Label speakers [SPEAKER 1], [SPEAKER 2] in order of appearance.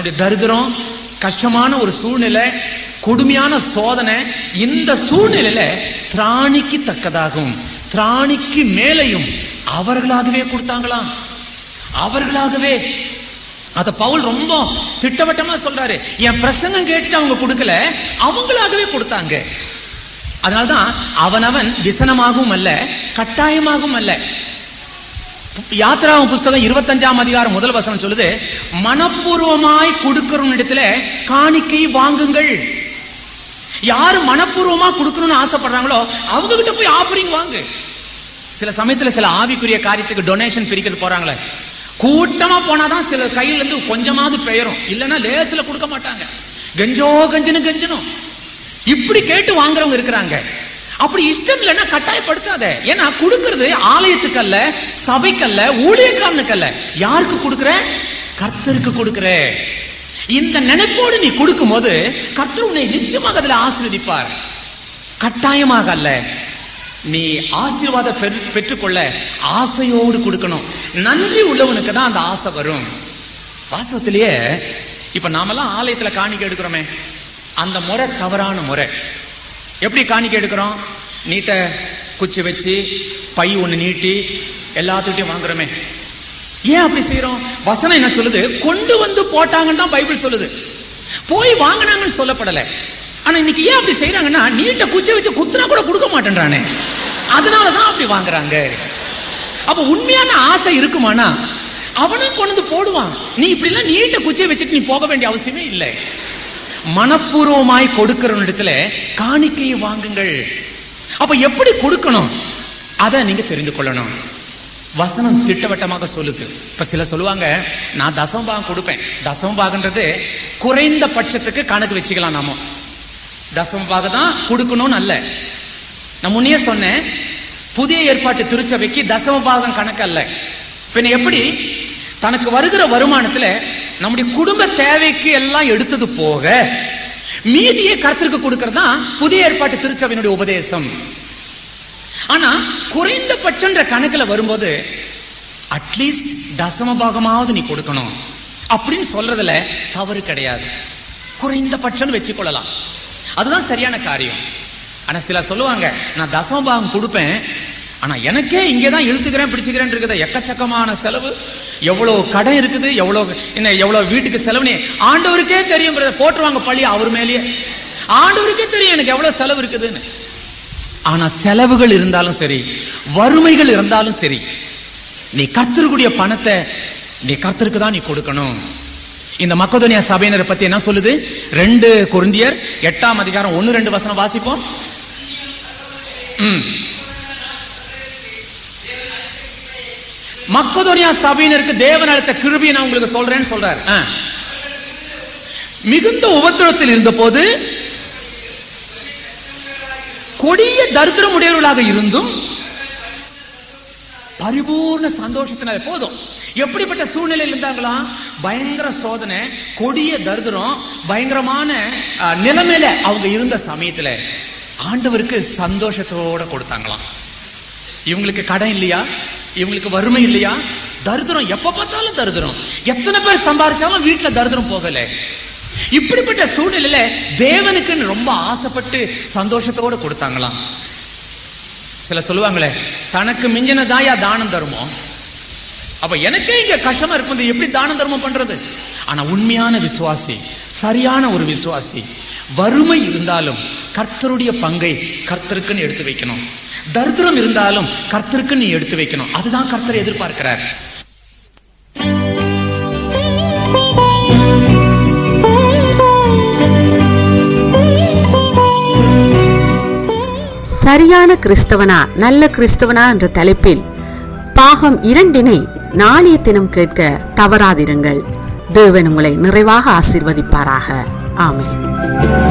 [SPEAKER 1] அது தரித்திரம் கஷ்டமான ஒரு சூழ்நிலை கொடுமையான சோதனை இந்த சூழ்நிலையில திராணிக்கு தக்கதாகும் திராணிக்கு மேலையும் அவர்களாகவே கொடுத்தாங்களாம் அவர்களாகவே அத பவுல் ரொம்ப திட்டவட்டமா சொல்றாரு என் பிரசங்கம் கேட்டுட்டு அவங்க கொடுக்கல அவங்களாகவே கொடுத்தாங்க அதனால்தான் அவனவன் விசனமாகவும் அல்ல கட்டாயமாகவும் அல்ல யாத்ராவும் புஸ்தகம் இருபத்தஞ்சாம் அதிகாரம் முதல் வசனம் சொல்லுது மனப்பூர்வமாய் கொடுக்கிற இடத்துல காணிக்கை வாங்குங்கள் யாரு மனப்பூர்வமா கொடுக்கணும்னு ஆசைப்படுறாங்களோ அவங்க கிட்ட போய் ஆஃபரிங் வாங்கு சில சமயத்துல சில ஆவிக்குரிய காரியத்துக்கு டொனேஷன் பிரிக்கிறது போறாங்களே கூட்டமா போனாதான் சில கையில இருந்து கொஞ்சமாவது பெயரும் இல்லைன்னா லேசில் கொடுக்க மாட்டாங்க கெஞ்சோ கஞ்சனு கெஞ்சனும் இப்படி கேட்டு வாங்குறவங்க இருக்கிறாங்க அப்படி இஷ்டம் இல்லைன்னா கட்டாயப்படுத்தாத ஏன்னா கொடுக்கிறது ஆலயத்துக்கு அல்ல சபைக்கல்ல ஊழியக்காரனுக்கல்ல யாருக்கு கொடுக்குற கர்த்தருக்கு கொடுக்குற இந்த நினைப்போடு நீ கொடுக்கும் போது கர்த்தர் உன்னை நிச்சயமாக அதுல ஆசீர்வதிப்பார் கட்டாயமாக அல்ல நீ ஆசீர்வாத பெற்- பெற்றுக்கொள்ள ஆசையோடு கொடுக்கணும் நன்றி உள்ளவனுக்கு தான் அந்த ஆசை வரும் வாசவத்திலேயே இப்ப நாமெல்லாம் ஆலயத்துல காணிக்கை எடுக்கிறோமே அந்த முறை தவறான முறை எப்படி காணிக்கை எடுக்கிறோம் நீட்டை குச்சி வச்சு பை ஒன்று நீட்டி எல்லாத்துக்கிட்டையும் வாங்குறோமே ஏன் அப்படி செய்றோம் வசனம் என்ன சொல்லுது கொண்டு வந்து போட்டாங்கன்னு தான் பைபிள் சொல்லுது போய் வாங்கினாங்கன்னு சொல்லப்படலை ஆனா இன்னைக்கு ஏன் அப்படி செய்றாங்கன்னா நீட்டை குச்சி வச்சு குத்துனா கூட கொடுக்க மாட்டேன்றானே அதனால தான் அப்படி வாங்குறாங்க அப்ப உண்மையான ஆசை இருக்குமானா அவனும் கொண்டு வந்து போடுவான் நீ இப்படிலாம் நீட்டை குச்சியை வச்சுட்டு நீ போக வேண்டிய அவசியமே இல்லை மனப்பூர்வமாய் கொடுக்கிற இடத்துல காணிக்கையை வாங்குங்கள் அப்ப எப்படி கொடுக்கணும் அதை நீங்க தெரிந்து கொள்ளணும் வசனம் திட்டவட்டமாக சொல்லுது இப்ப சில சொல்லுவாங்க நான் தசமபாகம் கொடுப்பேன் தசமபாகன்றது குறைந்த பட்சத்துக்கு கணக்கு வச்சுக்கலாம் நாம தசமபாகம் தான் கொடுக்கணும்னு அல்ல நான் முன்னே சொன்னேன் புதிய ஏற்பாட்டு திருச்சபைக்கு தசமபாகம் கணக்கு அல்ல பின்ன எப்படி தனக்கு வருகிற வருமானத்துல நம்முடைய குடும்ப தேவைக்கு எல்லாம் எடுத்தது போக மீதியை கருத்திற்கு கொடுக்கறது தான் புதிய ஏற்பாட்டு திருச்சபையினுடைய உபதேசம் ஆனா குறைந்தபட்சன்ற கணக்குல வரும்போது அட்லீஸ்ட் தசம பாகமாவது நீ கொடுக்கணும் அப்படின்னு சொல்றதுல தவறு கிடையாது குறைந்தபட்சம்னு வச்சுக்கொள்ளலாம் அதுதான் சரியான காரியம் ஆனா சில சொல்லுவாங்க நான் தசம பாகம் கொடுப்பேன் ஆனா எனக்கே இங்கே தான் இழுத்துக்கிறேன் பிடிச்சுக்கிறேன் இருக்குது எக்கச்சக்கமான செலவு எவ்வளோ கடன் இருக்குது எவ்வளோ என்ன எவ்வளோ வீட்டுக்கு செலவுனே ஆண்டவருக்கே தெரியும் brother. போட்டுருவாங்க பழி அவர் மேலேயே ஆண்டவருக்கே தெரியும் எனக்கு எவ்வளோ செலவு இருக்குதுன்னு ஆனா செலவுகள் இருந்தாலும் சரி வறுமைகள் இருந்தாலும் சரி நீ கர்த்தருக்குடைய பணத்தை நீ கர்த்தருக்கு தான் நீ கொடுக்கணும் இந்த மக்கதோனியா சபையினரை பத்தி என்ன சொல்லுது ரெண்டு கொரிந்தியர் எட்டாம் அதிகாரம் ஒன்னு ரெண்டு வசனம் வாசிப்போம் ம். மக்கதோனியா சபையினருக்கு தேவன் அளித்த கிருபியை நான் உங்களுக்கு சொல்றேன்னு சொல்றாரு ஆ. மிகுந்த உபத்திரத்தில் இருந்தபோது கொடிய தரித்திரம் உடையவர்களாக இருந்தும் பரிபூர்ண சந்தோஷத்தினால போதும் எப்படிப்பட்ட சூழ்நிலையில் இருந்தாங்களாம் பயங்கர சோதனை கொடிய தரித்திரம் பயங்கரமான அஹ், நிலைமையில அவங்க இருந்த சமயத்துல ஆண்டவருக்கு சந்தோஷத்தோட கொடுத்தாங்களாம் இவங்களுக்கு கடன் இல்லையா இவங்களுக்கு வறுமை இல்லையா தரித்திரம் எப்ப பார்த்தாலும் தரித்திரம் எத்தனை பேர் சம்பாதிச்சாலும் வீட்டுல தரித்திரம் போகல இப்படிப்பட்ட சூழ்நிலையில தேவனுக்குன்னு ரொம்ப ஆசைப்பட்டு சந்தோஷத்தோட கொடுத்தாங்களாம் சில சொல்லுவாங்களே தனக்கு மிஞ்சின தாயா தானம் தருமோ அப்ப எனக்கே இங்க கஷ்டமா இருக்கும் எப்படி தானம் தர்மம் பண்றது ஆனா உண்மையான விசுவாசி சரியான ஒரு விசுவாசி வறுமை இருந்தாலும் கர்த்தருடைய பங்கை கர்த்தருக்குன்னு எடுத்து வைக்கணும் தரித்திரம் இருந்தாலும் கர்த்தருக்குன்னு நீ எடுத்து வைக்கணும் அதுதான் கர்த்தர் எதிர்பார்க்கிறார்
[SPEAKER 2] சரியான கிறிஸ்தவனா நல்ல கிறிஸ்தவனா என்ற தலைப்பில் பாகம் இரண்டினை நாளைய தினம் கேட்க தவறாதிருங்கள் தேவன் உங்களை நிறைவாக ஆசீர்வதிப்பாராக ஆமென்